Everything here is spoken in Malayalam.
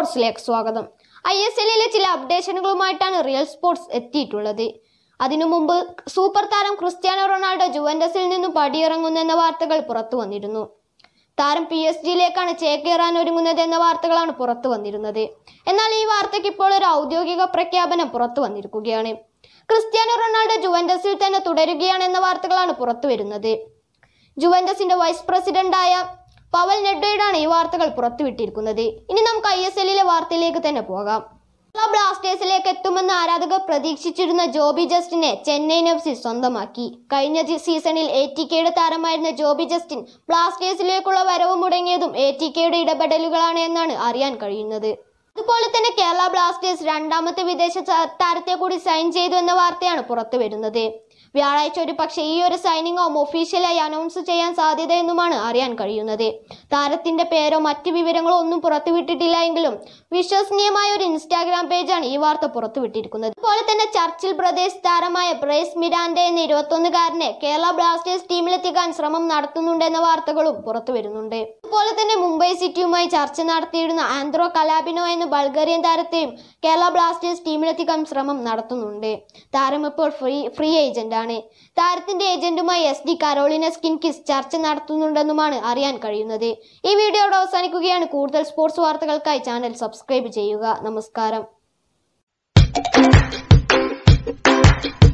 സ്പോർട്സിലേക്ക് സ്വാഗതം ഐ എസ് എല്ലിലെ ചില അപ്ഡേഷനുകളുമായിട്ടാണ് റിയൽ സ്പോർട്സ് എത്തിയിട്ടുള്ളത് അതിനു മുമ്പ് സൂപ്പർ താരം ക്രിസ്ത്യാനോ റൊണാൾഡോ ജുവന്റസിൽ നിന്നും പടിയിറങ്ങുന്നെന്ന വാർത്തകൾ പുറത്തു വന്നിരുന്നു താരം പി എസ് ജിയിലേക്കാണ് ചേക്കേറാൻ ഒരുങ്ങുന്നത് എന്ന വാർത്തകളാണ് പുറത്തു വന്നിരുന്നത് എന്നാൽ ഈ വാർത്തയ്ക്ക് ഇപ്പോൾ ഒരു ഔദ്യോഗിക പ്രഖ്യാപനം പുറത്തു വന്നിരിക്കുകയാണ് ക്രിസ്ത്യാനോ റൊണാൾഡോ ജുവന്റസിൽ തന്നെ തുടരുകയാണെന്ന വാർത്തകളാണ് പുറത്തു വരുന്നത് ജുവന്റസിന്റെ വൈസ് പ്രസിഡന്റായ പവൽ നെഡ്വയുടെയാണ് ഈ വാർത്തകൾ പുറത്തുവിട്ടിരിക്കുന്നത് ഇനി നമുക്ക് ഐ എസ് എല്ലിലെ വാർത്തയിലേക്ക് തന്നെ പോകാം കേരള ബ്ലാസ്റ്റേഴ്സിലേക്ക് എത്തുമെന്ന് ആരാധകർ പ്രതീക്ഷിച്ചിരുന്ന ജോബി ജസ്റ്റിനെ ചെന്നൈയിൻ എഫ് സി സ്വന്തമാക്കി കഴിഞ്ഞ ജി- സീസണിൽ എ ടി കെയുടെ താരമായിരുന്ന ജോബി ജസ്റ്റിൻ ബ്ലാസ്റ്റേഴ്സിലേക്കുള്ള വരവ് മുടങ്ങിയതും എ ടി കെയുടെ ഇടപെടലുകളാണ് എന്നാണ് അറിയാൻ കഴിയുന്നത് അതുപോലെ തന്നെ കേരള ബ്ലാസ്റ്റേഴ്സ് രണ്ടാമത്തെ വിദേശ ച- താരത്തെ കൂടി സൈൻ ചെയ്തു എന്ന വാർത്തയാണ് പുറത്തു വരുന്നത് വ്യാഴാഴ്ച ഒരു പക്ഷേ ഈ ഒരു സൈനിങ് ഓം ഒഫീഷ്യലായി അനൗൺസ് ചെയ്യാൻ സാധ്യതയെന്നുമാണ് അറിയാൻ കഴിയുന്നത് താരത്തിന്റെ പേരോ മറ്റ് വിവരങ്ങളോ ഒന്നും പുറത്തുവിട്ടിട്ടില്ല എങ്കിലും വിശ്വസനീയമായ ഒരു ഇൻസ്റ്റാഗ്രാം പേജാണ് ഈ വാർത്ത പുറത്തുവിട്ടിരിക്കുന്നത് അതുപോലെ തന്നെ ചർച്ചിൽ ബ്രദേഴ്സ് താരമായ ബ്രേസ് മിരാൻഡെ എന്ന ഇരുപത്തൊന്നുകാരനെ കേരള ബ്ലാസ്റ്റേഴ്സ് ടീമിലെത്തിക്കാൻ ശ്രമം നടത്തുന്നുണ്ട് എന്ന വാർത്തകളും പുറത്തു വരുന്നുണ്ട് അതുപോലെ തന്നെ മുംബൈ സിറ്റിയുമായി ചർച്ച നടത്തിയിരുന്ന ആന്ത്രോ കലാബിനോ എന്ന ബൾഗേറിയൻ താരത്തെയും കേരള ബ്ലാസ്റ്റേഴ്സ് ടീമിലെത്തിക്കാൻ ശ്രമം നടത്തുന്നുണ്ട് താരം ഇപ്പോൾ ഫ്രീ ഫ്രീ ഏജന്റ് ആണ് താരത്തിന്റെ ഏജന്റുമായി എസ് ഡി കരോളിന സ്കിൻകിസ് ചർച്ച നടത്തുന്നുണ്ടെന്നുമാണ് അറിയാൻ കഴിയുന്നത് ഈ വീഡിയോയുടെ അവസാനിക്കുകയാണ് കൂടുതൽ സ്പോർട്സ് വാർത്തകൾക്കായി ചാനൽ സബ്സ്ക്രൈബ് ചെയ്യുക നമസ്കാരം